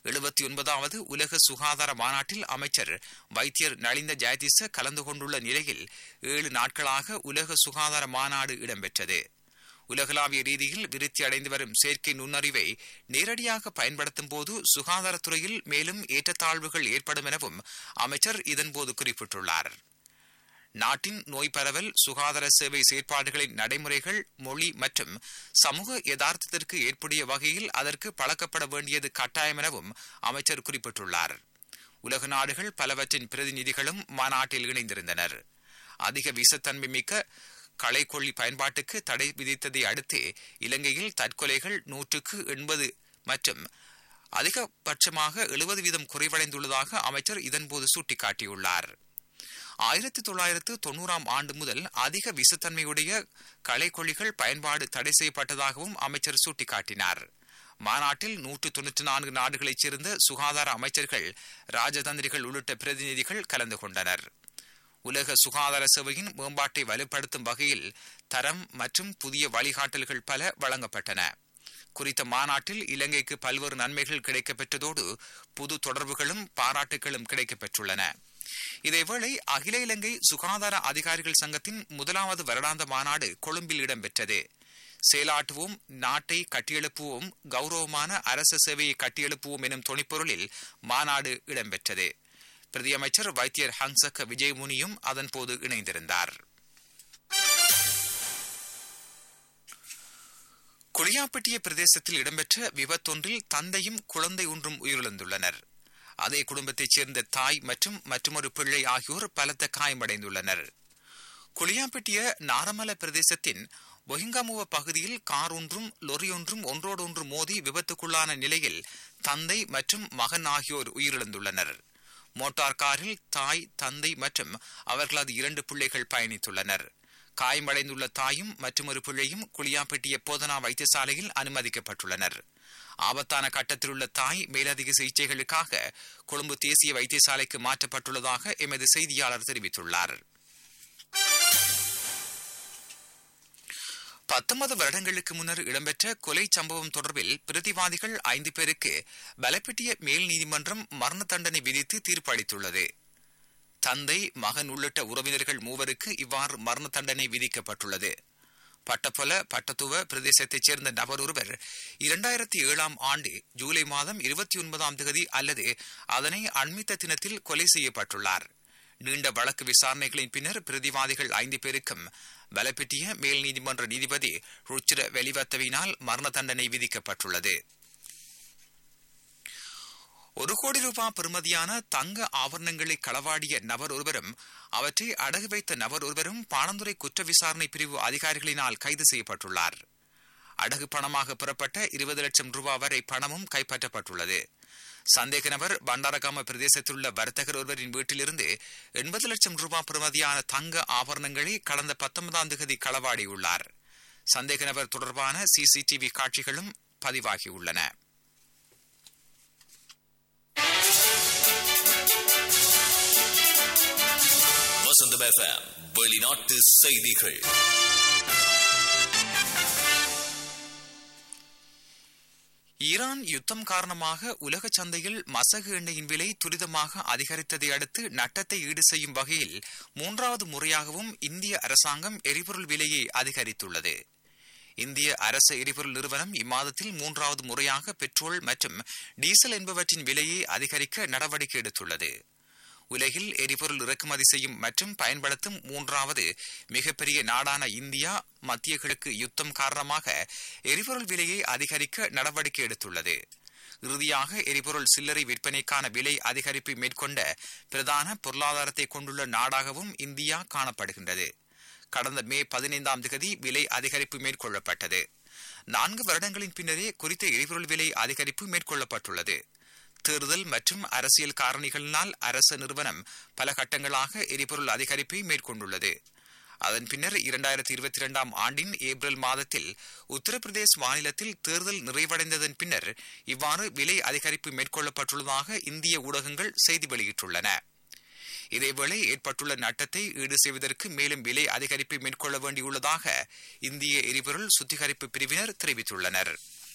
எழுபத்தி ஒன்பதாவது உலக சுகாதார மாநாட்டில் அமைச்சர் வைத்தியர் நலிந்த ஜெயதிச கலந்து கொண்டுள்ள நிலையில் ஏழு நாட்களாக உலக சுகாதார மாநாடு இடம்பெற்றது உலகளாவிய ரீதியில் விருத்தி அடைந்து வரும் செயற்கை நுண்ணறிவை நேரடியாக பயன்படுத்தும் போது சுகாதாரத்துறையில் மேலும் ஏற்றத்தாழ்வுகள் ஏற்படும் எனவும் அமைச்சர் இதன்போது குறிப்பிட்டுள்ளார் நாட்டின் நோய் பரவல் சுகாதார சேவை செயற்பாடுகளின் நடைமுறைகள் மொழி மற்றும் சமூக யதார்த்தத்திற்கு ஏற்புடைய வகையில் அதற்கு பழக்கப்பட வேண்டியது கட்டாயம் எனவும் அமைச்சர் குறிப்பிட்டுள்ளார் உலக நாடுகள் பலவற்றின் பிரதிநிதிகளும் மாநாட்டில் இணைந்திருந்தனர் அதிக விஷத்தன்மை மிக்க களைக்கொல்லி பயன்பாட்டுக்கு தடை விதித்ததை அடுத்து இலங்கையில் தற்கொலைகள் நூற்றுக்கு எண்பது மற்றும் அதிகபட்சமாக எழுபது வீதம் குறைவடைந்துள்ளதாக அமைச்சர் இதன்போது சுட்டிக்காட்டியுள்ளார் ஆயிரத்தி தொள்ளாயிரத்து தொண்ணூறாம் ஆண்டு முதல் அதிக விசத்தன்மையுடைய களைக்கொல்லிகள் பயன்பாடு தடை செய்யப்பட்டதாகவும் அமைச்சர் சுட்டிக்காட்டினார் மாநாட்டில் நூற்று தொன்னூற்றி நான்கு நாடுகளைச் சேர்ந்த சுகாதார அமைச்சர்கள் ராஜதந்திரிகள் உள்ளிட்ட பிரதிநிதிகள் கலந்து கொண்டனர் உலக சுகாதார சேவையின் மேம்பாட்டை வலுப்படுத்தும் வகையில் தரம் மற்றும் புதிய வழிகாட்டல்கள் பல வழங்கப்பட்டன குறித்த மாநாட்டில் இலங்கைக்கு பல்வேறு நன்மைகள் கிடைக்கப்பெற்றதோடு புது தொடர்புகளும் பாராட்டுகளும் கிடைக்கப்பெற்றுள்ளன இதேவேளை அகில இலங்கை சுகாதார அதிகாரிகள் சங்கத்தின் முதலாவது வருடாந்த மாநாடு கொழும்பில் இடம்பெற்றது செயலாற்றுவோம் நாட்டை கட்டியெழுப்புவோம் கௌரவமான அரச சேவையை கட்டியெழுப்புவோம் எனும் துணிப்பொருளில் மாநாடு இடம்பெற்றது பிரதியமைச்சர் வைத்தியர் ஹங்சக விஜயமுனியும் அதன்போது இணைந்திருந்தார் குளியாப்பட்டிய பிரதேசத்தில் இடம்பெற்ற விபத்தொன்றில் தந்தையும் குழந்தை ஒன்றும் உயிரிழந்துள்ளனர் அதே குடும்பத்தைச் சேர்ந்த தாய் மற்றும் மற்றொரு பிள்ளை ஆகியோர் பலத்த காயமடைந்துள்ளனர் குளியாப்பட்டிய நாரமல பிரதேசத்தின் பொஹிங்காமுவ பகுதியில் கார் ஒன்றும் லொரி ஒன்றும் ஒன்றோடொன்று மோதி விபத்துக்குள்ளான நிலையில் தந்தை மற்றும் மகன் ஆகியோர் உயிரிழந்துள்ளனர் மோட்டார் காரில் தாய் தந்தை மற்றும் அவர்களது இரண்டு பிள்ளைகள் பயணித்துள்ளனர் காயமடைந்துள்ள தாயும் மற்றும் ஒரு பிள்ளையும் குளியாப்பட்டிய போதனா வைத்தியசாலையில் அனுமதிக்கப்பட்டுள்ளனர் ஆபத்தான கட்டத்தில் உள்ள தாய் மேலதிக சிகிச்சைகளுக்காக கொழும்பு தேசிய வைத்தியசாலைக்கு மாற்றப்பட்டுள்ளதாக எமது செய்தியாளர் தெரிவித்துள்ளார் பத்தொன்பது வருடங்களுக்கு முன்னர் இடம்பெற்ற கொலை சம்பவம் தொடர்பில் பிரதிவாதிகள் ஐந்து பேருக்கு பலப்பட்டிய மேல் நீதிமன்றம் மரண தண்டனை விதித்து தீர்ப்பு அளித்துள்ளது தந்தை மகன் உள்ளிட்ட உறவினர்கள் மூவருக்கு இவ்வாறு மரண தண்டனை விதிக்கப்பட்டுள்ளது பட்டப்பொல பட்டத்துவ பிரதேசத்தைச் சேர்ந்த நபர் ஒருவர் இரண்டாயிரத்தி ஏழாம் ஆண்டு ஜூலை மாதம் இருபத்தி ஒன்பதாம் தேதி அல்லது அதனை அண்மித்த தினத்தில் கொலை செய்யப்பட்டுள்ளார் நீண்ட வழக்கு விசாரணைகளின் பின்னர் பிரதிவாதிகள் ஐந்து பேருக்கும் பலப்பெட்டிய மேல் நீதிமன்ற நீதிபதி ருச்சிர வெளிவத்தவினால் மரண தண்டனை விதிக்கப்பட்டுள்ளது ஒரு கோடி ரூபாய் பெறுமதியான தங்க ஆபரணங்களை களவாடிய நபர் ஒருவரும் அவற்றை அடகு வைத்த நபர் ஒருவரும் பாணந்துறை குற்ற விசாரணை பிரிவு அதிகாரிகளினால் கைது செய்யப்பட்டுள்ளார் அடகு பணமாக பெறப்பட்ட இருபது லட்சம் ரூபாய் வரை பணமும் கைப்பற்றப்பட்டுள்ளது சந்தேக நபர் பண்டாரகாம பிரதேசத்தில் உள்ள வர்த்தகர் ஒருவரின் வீட்டிலிருந்து எண்பது லட்சம் ரூபாய் பெறுமதியான தங்க ஆபரணங்களை கடந்த பத்தொன்பதாம் தேதி களவாடியுள்ளார் சந்தேக நபர் தொடர்பான சிசிடிவி காட்சிகளும் பதிவாகியுள்ளன வசந்தம் எஃப்எம் வெளிநாட்டு செய்திகள் ஈரான் யுத்தம் காரணமாக உலக சந்தையில் மசகு எண்ணெயின் விலை துரிதமாக அதிகரித்ததை அடுத்து நட்டத்தை ஈடு செய்யும் வகையில் மூன்றாவது முறையாகவும் இந்திய அரசாங்கம் எரிபொருள் விலையை அதிகரித்துள்ளது இந்திய அரசு எரிபொருள் நிறுவனம் இம்மாதத்தில் மூன்றாவது முறையாக பெட்ரோல் மற்றும் டீசல் என்பவற்றின் விலையை அதிகரிக்க நடவடிக்கை எடுத்துள்ளது உலகில் எரிபொருள் இறக்குமதி செய்யும் மற்றும் பயன்படுத்தும் மூன்றாவது மிகப்பெரிய நாடான இந்தியா மத்திய கிழக்கு யுத்தம் காரணமாக எரிபொருள் விலையை அதிகரிக்க நடவடிக்கை எடுத்துள்ளது இறுதியாக எரிபொருள் சில்லறை விற்பனைக்கான விலை அதிகரிப்பை மேற்கொண்ட பிரதான பொருளாதாரத்தை கொண்டுள்ள நாடாகவும் இந்தியா காணப்படுகின்றது கடந்த மே பதினைந்தாம் தேதி விலை அதிகரிப்பு மேற்கொள்ளப்பட்டது நான்கு வருடங்களின் பின்னரே குறித்த எரிபொருள் விலை அதிகரிப்பு மேற்கொள்ளப்பட்டுள்ளது தேர்தல் மற்றும் அரசியல் காரணிகளினால் அரசு நிறுவனம் பல கட்டங்களாக எரிபொருள் அதிகரிப்பை மேற்கொண்டுள்ளது அதன் பின்னர் இரண்டாயிரத்தி இருபத்தி இரண்டாம் ஆண்டின் ஏப்ரல் மாதத்தில் உத்தரப்பிரதேஷ் மாநிலத்தில் தேர்தல் நிறைவடைந்ததன் பின்னர் இவ்வாறு விலை அதிகரிப்பு மேற்கொள்ளப்பட்டுள்ளதாக இந்திய ஊடகங்கள் செய்தி வெளியிட்டுள்ளன இதேவேளை ஏற்பட்டுள்ள நட்டத்தை ஈடு செய்வதற்கு மேலும் விலை அதிகரிப்பை மேற்கொள்ள வேண்டியுள்ளதாக இந்திய எரிபொருள் சுத்திகரிப்பு பிரிவினர் தெரிவித்துள்ளனர்